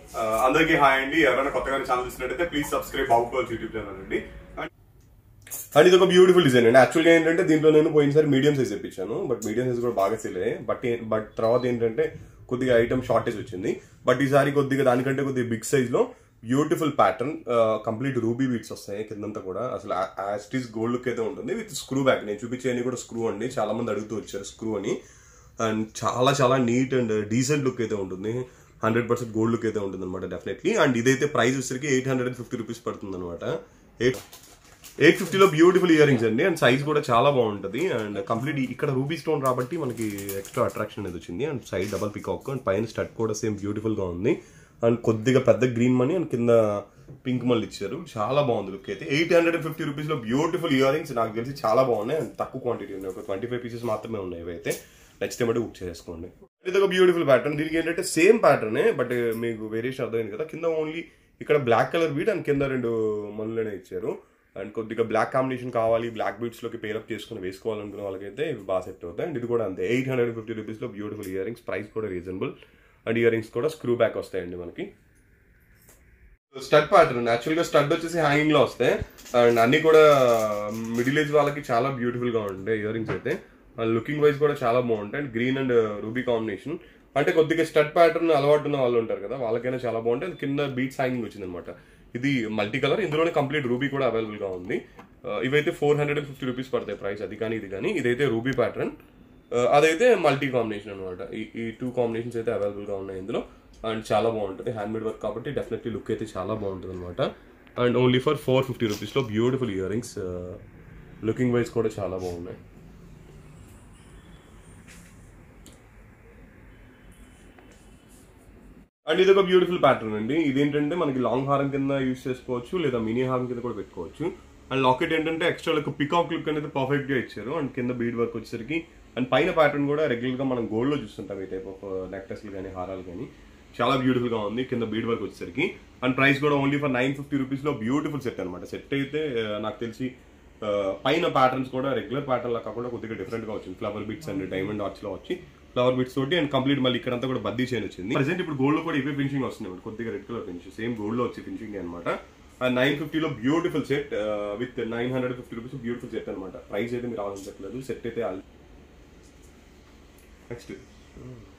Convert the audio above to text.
ఆ, అందరికీ హాయ్ అండి ఎవరైనా కొత్తగా ఛానల్ చూసినట్టయితే ప్లీజ్ సబ్స్క్రైబ్ బాబుకోవచ్చు యూట్యూబ్ ఛానల్ అండి అండ్ ఇది ఒక బ్యూటిఫుల్ డిజైన్ అండి యాక్చువల్గా ఏంటంటే దీంట్లో నేను పోయినసారి మీడియం సైజ్ తెప్పించాను బట్ మీడియం సైజ్ కూడా బాగా సేల్ అయ్యాయి బట్ ఏ- బట్ తర్వాత ఏంటంటే కొద్దిగా ఐటమ్ షార్టేజ్ వచ్చింది బట్ ఈసారి కొద్దిగా దానికంటే కొద్దిగా బిగ్ సైజ్ లో beautiful pattern complete ruby beads వస్తాయి కిందంతా కూడా అసలు యాస్టీస్ గోల్డ్ లుక్ అయితే ఉంటుంది విత్ స్క్రూ బ్యాక్ నేను చూపించేది కూడా స్క్రూ అండి చాలా మంది అడుగుతూ వచ్చారు స్క్రూ అని అండ్ చాలా చాలా నీట్ అండ్ డీసెంట్ లుక్ అయితే ఉంటుంది హండ్రెడ్ పర్సెంట్ గోల్డ్ లుక్ అయితే ఉంటుంది అనమాట డెఫినెట్లీ అండ్ ఇదైతే ప్రైస్ వచ్చరికి eight hundred and fifty rupees పడుతుంది అనమాట ఎయిట్ ఎయిట్ ఫిఫ్టీలో బ్యూటిఫుల్ ఇయర్ రింగ్స్ అండి అండ్ సైజ్ కూడా చాలా బాగుంటుంది అండ్ కంప్లీట్ ఇక్కడ రూబీ స్టోన్ కాబట్టి మనకి ఎక్స్ట్రా అట్రాక్షన్ అనేది వచ్చింది and side double peacock and పైన స్టడ్ కూడా సేమ్ బ్యూటిఫుల్ గా ఉంది అండ్ కొద్దిగా పెద్ద గ్రీన్ మనీ అండ్ కింద పింక్ మళ్ళీ ఇచ్చారు చాలా బాగుంది లుక్ అయితే eight hundred and fifty rupees లో బ్యూటిఫుల్ ఇయర్ రింగ్స్ నాకు తెలిసి చాలా బాగున్నాయి అండ్ తక్కువ క్వాంటిటీ ఉన్నాయి ఒక ట్వంటీ ఫైవ్ పీసెస్ మాత్రమే ఉన్నాయి ఇవైతే నచ్చితే బట్టి బుక్ చేసుకోండి ఇది ఒక బ్యూటిఫుల్ ప్యాటర్న్ దీనికి ఏంటంటే సేమ్ ప్యాటర్నే బట్ మీకు వేరియేషన్ అర్థమైంది కదా కింద ఓన్లీ ఇక్కడ బ్లాక్ కలర్ బీట్ అండ్ కింద రెండు మనులనే ఇచ్చారు అండ్ కొద్దిగా బ్లాక్ కాంబినేషన్ కావాలి బ్లాక్ బీట్స్ లోకి పేరప్ చేసుకుని వేసుకోవాలనుకున్న వాళ్ళకైతే ఇవి బాగా సెట్ అవుతాయి అండ్ ఇది కూడా అంతే ఎయిట్ హండ్రెడ్ ఫిఫ్టీ రూపీస్ లో బ్యూటిఫుల్ ఇయర్ రింగ్స్ ప్రైస్ కూడా రీజనబుల్ అండ్ ఇయర్ రింగ్స్ కూడా స్క్రూ బ్యాక్ వస్తాయండి మనకి స్టడ్ ప్యాటర్న్ యాక్చువల్ గా స్టడ్ వచ్చేసి హ్యాంగింగ్ లో వస్తాయి అండ్ అన్ని కూడా మిడిల్ ఏజ్ వాళ్ళకి చాలా బ్యూటిఫుల్ గా ఉంటాయి ఇయర్ రింగ్స్ అయితే లుకింగ్ వైజ్ కూడా చాలా బాగుంటాయి and green and ruby combination అంటే కొద్దిగా స్టడ్ ప్యాటర్న్ అలవాటు ఉన్న వాళ్ళు ఉంటారు కదా వాళ్ళకైనా చాలా బాగుంటాయి అది కింద బీట్స్ హ్యాంగింగ్ వచ్చింది అనమాట ఇది మల్టీ కలర్ ఇందులోనే కంప్లీట్ రూబీ కూడా అవైలబుల్ గా ఉంది ఆ, ఇవైతే four hundred and fifty rupees పడతాయి ప్రైస్ అది కానీ ఇది కానీ ఇదైతే రూబీ ప్యాటర్న్ అదైతే మల్టీ కాంబినేషన్ అనమాట ఈ ఈ టూ కాంబినేషన్స్ అయితే అవైలబుల్ గా ఉన్నాయి ఇందులో అండ్ చాలా బాగుంటుంది హ్యాండ్ మేడ్ వర్క్ కాబట్టి డెఫినెట్లీ లుక్ అయితే చాలా బాగుంటుంది అనమాట and only for four fifty రూపీస్లో beautiful earrings looking wise కూడా చాలా బాగున్నాయి అండ్ ఇది ఒక బ్యూటిఫుల్ ప్యాటర్న్ అండి ఇదేంటంటే మనకి లాంగ్ హారం కింద యూస్ చేసుకోవచ్చు లేదా మినీ హారం కింద కూడా పెట్టుకోవచ్చు అండ్ లాకెట్ ఏంటంటే ఎక్స్ట్రా లుక్ పికాక్ లుక్ అనేది పర్ఫెక్ట్ గా ఇచ్చారు అండ్ కింద బీడ్ వర్క్ వచ్చేసరికి అండ్ పైన ప్యాటర్న్ కూడా రెగ్యులర్ గా మనం గోల్డ్ లో చూస్తుంటాం ఈ టైప్ ఆఫ్ నెక్లెస్లు కానీ హారాలు కానీ చాలా బ్యూటిఫుల్ గా ఉంది కింద బీడ్ వర్క్ వచ్చేసరికి అండ్ ప్రైస్ కూడా only for nine fifty rupees లో బ్యూటిఫుల్ సెట్ అనమాట సెట్ అయితే ఆ, నాకు తెలిసి ఆ, పైన ప్యాటర్న్స్ కూడా రెగ్యులర్ ప్యాటర్న్ లా కాకుండా కొద్దిగా డిఫరెంట్ గా వచ్చింది flower bits and diamond arts లో వచ్చి ఫ్లవర్ బిట్స్ తోటి అండ్ కంప్లీట్ మళ్ళీ ఇక్కడంతా కూడా బద్దీ చేయని వచ్చింది ప్రెసెంట్ ఇప్పుడు గోల్డ్ లో కూడా ఇవే ఫినిషింగ్ వస్తుంది ఇప్పుడు కొద్దిగా red colour finish same gold లో వచ్చి ఫినిషింగ్ అనమాట అండ్ నైన్ ఫిఫ్టీలో beautiful set with nine hundred fifty rupees beautiful set అనమాట ప్రైస్ అయితే మీరు ఆలోచించట్లేదు సెట్ అయితే నెక్స్ట్